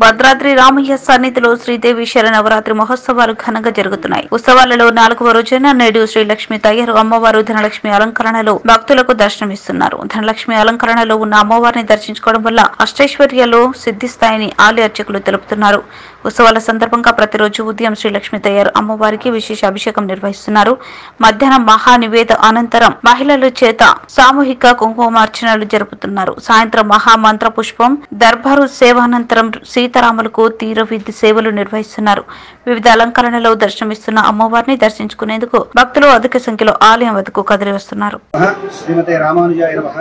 భద్రాద్రి రామయ్య సన్నిధిలో శ్రీదేవి శరనవరాత్రి మహోత్సవాలు ఘనంగా జరుగుతున్నాయి ఉత్సవాలలో నాలుగవ రోజున నేడు శ్రీ లక్ష్మి తయ్యరు అమ్మవారు ధనలక్ష్మి అలంకరణలో భక్తులకు దర్శనమిస్తున్నారు ధనలక్ష్మి అలంకరణలో ఉన్న అమ్మవారిని దర్శించుకోవడం వల్ల అష్టైశ్వర్యాలు సిద్ధిస్తాయని ఆలయ అర్చకులు తెలుపుతున్నారు ఉత్సవాల సందర్భంగా ప్రతిరోజు ఉదయం శ్రీ లక్ష్మి తయ్యారు అమ్మవారికి విశేష అభిషేకం నిర్వహిస్తున్నారు మధ్యాహ్నం మహానివేద అనంతరం మహిళల చేత సామూహిక కుంకుమార్చనలు జరుపుతున్నారు సాయంత్రం మహామంత్ర పుష్పం దర్బారు సేవానంతరం సీతారాములకు తీర విధి సేవలు నిర్వహిస్తున్నారు వివిధ అలంకరణలో దర్శనమిస్తున్న అమ్మవారిని దర్శించుకునేందుకు భక్తులు అధిక సంఖ్యలో ఆలయం వద్దకు కదిలి వస్తున్నారు నమః శ్రీమతే రామానుజాయ నమః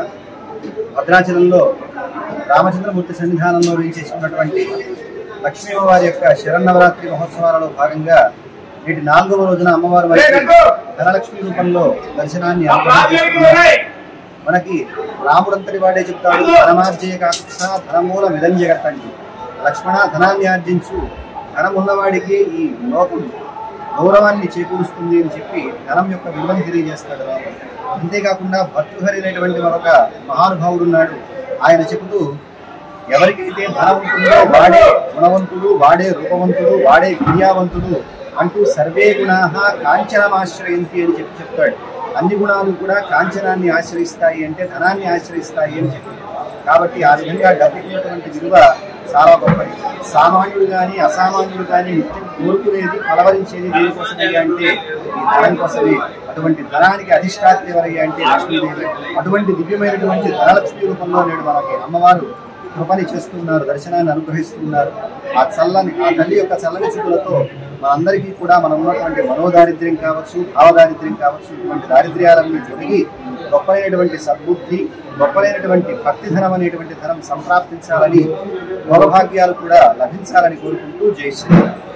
భద్రాచలంలో రామచంద్రమూర్తి సన్నిధానంలో వేయించేసుకున్నటువంటి లక్ష్మీ అమ్మవారి యొక్క శరన్నవరాత్రి మహోత్సవాలలో భాగంగా నేటి నాలుగవ రోజున అమ్మవారు మనకి ధనలక్ష్మి రూపంలో దర్శనాన్ని అనుగ్రహిస్తున్నారు మనకి రాముడంతటి వాడే చెప్తాడు ధనమార్జయ కాక్ష ధనమూల మిదం జగత్తండి లక్ష్మణ ధనాన్ని ఆర్జించు ధనం ఉన్నవాడికి ఈ లోకం గౌరవాన్ని చేకూరుస్తుంది అని చెప్పి ధనం యొక్క విలువను తెలియజేస్తాడు రాముడు అంతేకాకుండా భర్తృహరి అనేటువంటి మరొక మహానుభావుడు ఉన్నాడు ఆయన చెబుతూ ఎవరికైతే ధనం ఉంటుందో వాడే గుణవంతుడు వాడే రూపవంతుడు వాడే క్రియావంతుడు అంటూ సర్వే గుణా కాంచనమాశ్రయంతి అని చెప్పి చెప్తాడు అన్ని గుణాలు కూడా కాంచనాన్ని ఆశ్రయిస్తాయి అంటే ధనాన్ని ఆశ్రయిస్తాయి అని చెప్పి కాబట్టి ఆ విధంగా డబ్బుకి ఉన్నటువంటి విలువ చాలా గొప్పది సామాన్యుడు కానీ అసామాన్యుడు కానీ నిత్యం కోరుకునేది కలవరించేది దేనికోసమయ్యా అంటే ఈ ధనం కోసమే అటువంటి ధనానికి అధిష్టాత్రి ఎవరయ్యా అంటే లక్ష్మీదేవి అటువంటి దివ్యమైనటువంటి ధనలక్ష్మి రూపంలో నేడు మనకి అమ్మవారు కృపని చేస్తున్నారు దర్శనాన్ని అనుగ్రహిస్తున్నారు ఆ చల్లని ఆ తల్లి యొక్క చల్లని చూపులతో మనందరికీ కూడా మనం ఉన్నటువంటి మనోదారిద్ర్యం కావచ్చు భావదారిద్ర్యం కావచ్చు ఇటువంటి దారిద్ర్యాలన్నీ తొలగి గొప్పైనటువంటి సద్బుద్ధి గొప్పలైనటువంటి భక్తి ధనం అనేటువంటి ధనం సంప్రాప్తించాలని భోగభాగ్యాలు కూడా లభించాలని కోరుకుంటూ జై శ్రీరామ్